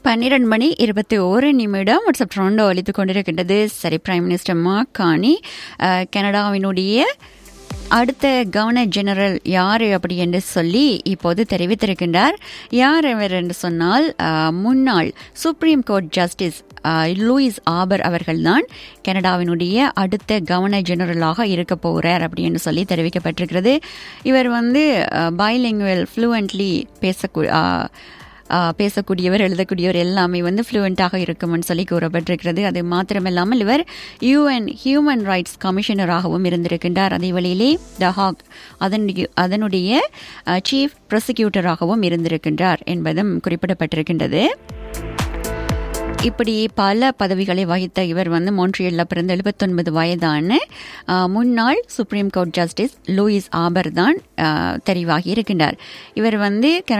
பன்னிரண்டு மணி இருபத்தி ஒரு நிமிடம் வாட்ஸ்அப் ட்ரோண்டோ அளித்து கொண்டிருக்கின்றது சரி பிரைம் மினிஸ்டர் மாக்கானி அஹ், கனடாவினுடைய அடுத்த கவர்னர் ஜெனரல் யார் அப்படி என்று சொல்லி இப்போது தெரிவித்திருக்கின்றார் யார் அவர் என்று சொன்னால் அஹ், முன்னாள் சுப்ரீம் கோர்ட் ஜஸ்டிஸ் அஹ், லூயிஸ் ஆபர் அவர்கள்தான் கனடாவினுடைய அடுத்த கவர்னர் ஜெனரலாக இருக்க போகிறார் அப்படின்னு சொல்லி தெரிவிக்கப்பட்டிருக்கிறது இவர் வந்து பைலிங்குவல் ஃப்ளூவெண்ட்லி பேசக்கூ அஹ், ஆஹ் பேசக்கூடியவர் எழுதக்கூடியவர் எல்லாமே வந்து ஃப்ளூவெண்ட்டாக இருக்கும்னு சொல்லி கூறப்பட்டிருக்கிறது அது மாத்திரமில்லாமல் இவர் யூஎன் ஹியூமன் ரைட்ஸ் கமிஷனராகவும் இருந்திருக்கின்றார் அதே வழியிலே த ஹாக் அதனுடைய அதனுடைய சீஃப் ப்ரொசிக்யூட்டராகவும் இருந்திருக்கின்றார் என்பதும் குறிப்பிடப்பட்டிருக்கின்றது இப்படி பல பதவிகளை வகித்த இவர் வந்து மோன்ட்ரியலில் பிறந்த எழுபத்தொன்பது வயதான ஆஹ், முன்னாள் supreme court justice Louise Arbour தான் ஆஹ், தெரிவாகி இருக்கின்றார் இவர் வந்து